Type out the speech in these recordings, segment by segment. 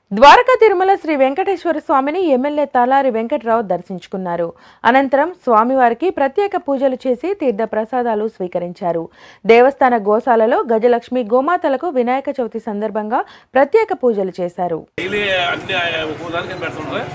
ద్వారకా తిరుమల శ్రీ వెంకటేశ్వర స్వామిని ఎమ్మెల్యే తలారి వెంకట్రావు దర్శించుకున్నారు అనంతరం స్వామివారికి ప్రత్యేక పూజలు చేసి తీర్థ ప్రసాదాలు స్వీకరించారు దేవస్థాన గోశాలలో గజలక్ష్మి గోమాతలకు వినాయక చవితి సందర్భంగా ప్రత్యేక పూజలు చేశారు డైలీ అన్ని ఒక్కో దానికి పెడుతుంటారా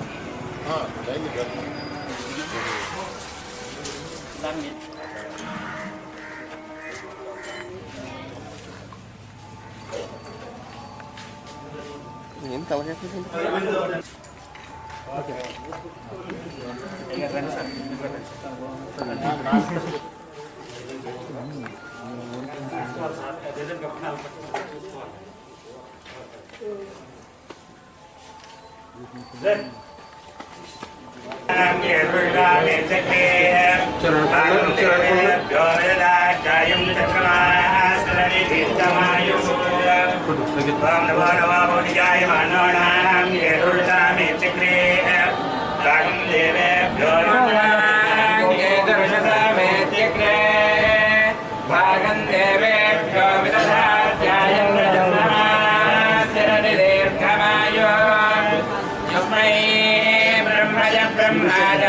భాగం దేవేభ్యో విదధాధ్యాయుర్దీర్ఘమాయో యస్మై బ్రహ్మజ బ్రహ్మాజ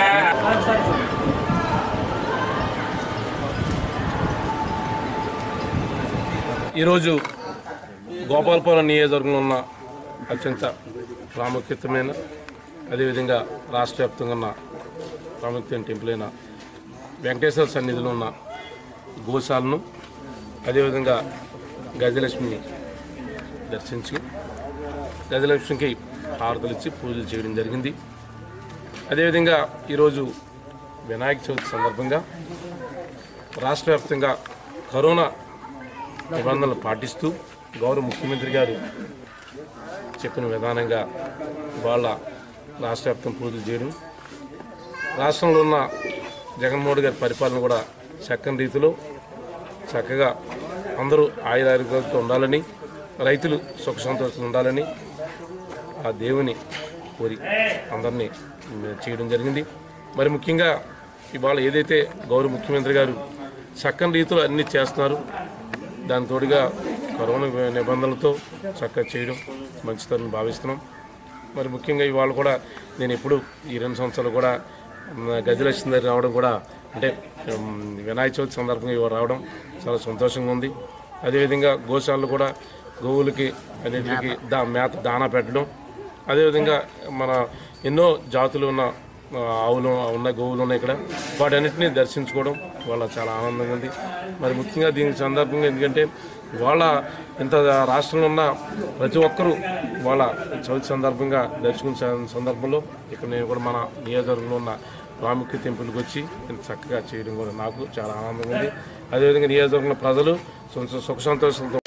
ఈరోజు గోపాలపురం నియోజకవర్గంలో ఉన్న అత్యంత ప్రాముఖ్యతమైన అదేవిధంగా రాష్ట్ర వ్యాప్తంగా ఉన్న ప్రాముఖ్యమైన టెంపుల్ అయిన వెంకటేశ్వర సన్నిధిలో ఉన్న గోశాలను అదేవిధంగా గజలక్ష్మిని దర్శించి గజలక్ష్మికి హారతలు ఇచ్చి పూజలు చేయడం జరిగింది అదేవిధంగా ఈరోజు వినాయక చవితి సందర్భంగా రాష్ట్ర వ్యాప్తంగా కరోనా నిబంధనలు పాటిస్తూ గౌరవ ముఖ్యమంత్రి గారు చెప్పిన విధానంగా వాళ్ళ రాష్ట్ర వ్యాప్తం పూజలు చేయడం రాష్ట్రంలో ఉన్న జగన్మోహన్ గారి పరిపాలన కూడా చక్కని రీతిలో చక్కగా అందరూ ఆయురారోగ్యాలతో ఉండాలని రైతులు సుఖ సంతోషంతో ఉండాలని ఆ దేవుని కోరి అందరినీ చేయడం జరిగింది మరి ముఖ్యంగా ఇవాళ ఏదైతే గౌరవ ముఖ్యమంత్రి గారు చక్కని రీతిలో అన్నీ చేస్తున్నారు దాని తోడుగా కరోనా నిబంధనలతో చక్కగా చేయడం మంచితనం భావిస్తున్నాం మరి ముఖ్యంగా ఇవాళ కూడా నేను ఎప్పుడు ఈ రెండు సంవత్సరాలు కూడా మ్, గజలక్ష్మి దగ్గర రావడం కూడా అంటే మ్, వినాయక చవితి సందర్భంగా ఇవాళ రావడం చాలా సంతోషంగా ఉంది అదేవిధంగా గోశాలలు కూడా గోవులకి అన్నిటికి దా మేత దానా పెట్టడం అదేవిధంగా మన ఎన్నో జాతులు ఉన్న ఆ, ఆవులు ఉన్న గోవులు ఉన్నాయి ఇక్కడ వాటన్నిటిని దర్శించుకోవడం వాళ్ళ చాలా ఆనందంగా ఉంది మరి ముఖ్యంగా దీనికి సందర్భంగా ఎందుకంటే వాళ్ళ ఇంత రాష్ట్రంలో ఉన్న ప్రతి ఒక్కరూ వాళ్ళ చవితి సందర్భంగా దర్శించిన స- సందర్భంలో ఇక్కడ నేను కూడా మన నియోజకవర్గంలో ఉన్న ప్రాముఖ్య టెంపుల్కి వచ్చి ఇంత చక్కగా చేయడం కూడా నాకు చాలా ఆనందంగా ఉంది అదేవిధంగా నియోజకవర్గంలో ప్రజలు సుఖ సుఖ సంతోషాలతో